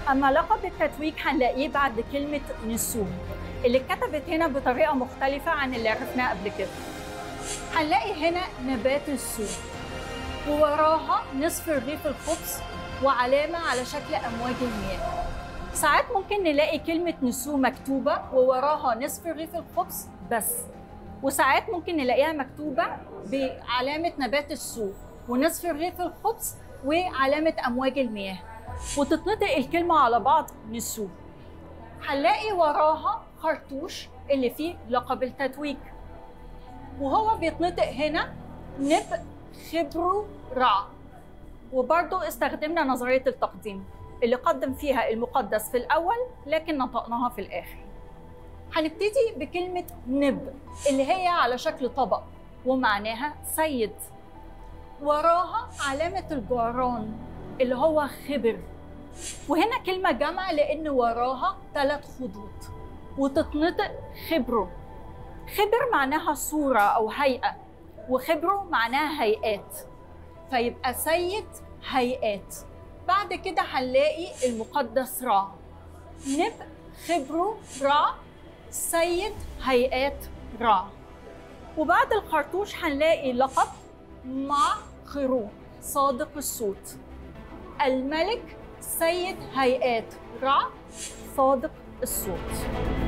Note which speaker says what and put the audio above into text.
Speaker 1: أما لقب التتويج هنلاقيه بعد كلمة نسوم اللي اتكتبت هنا بطريقة مختلفة عن اللي عرفناه قبل كده هنلاقي هنا نبات السوم ووراها نصف رغيف الخبز وعلامة على شكل أمواج المياه ساعات ممكن نلاقي كلمة نسو مكتوبة ووراها نصف رغيف الخبز بس وساعات ممكن نلاقيها مكتوبة بعلامة نبات السوق ونصف رغيف الخبز وعلامة أمواج المياه وتتنطق الكلمة على بعض نسو هنلاقي وراها خرطوش اللي فيه لقب التتويج وهو بيتنطق هنا نب خبرو رع وبرضو استخدمنا نظرية التقديم اللي قدم فيها المقدس في الأول لكن نطقناها في الآخر هنبتدي بكلمة نب اللي هي على شكل طبق ومعناها سيد وراها علامة الجعران اللي هو خبر وهنا كلمة جمع لأن وراها ثلاث خطوط وتتنطق خبره خبر معناها صورة أو هيئة وخبره معناها هيئات فيبقى سيد هيئات بعد كده هنلاقي المقدس را نب خبره را سيد هيئات را وبعد الخرطوش هنلاقي لقب مع خرو صادق الصوت الملك سيد هيئات را صادق الصوت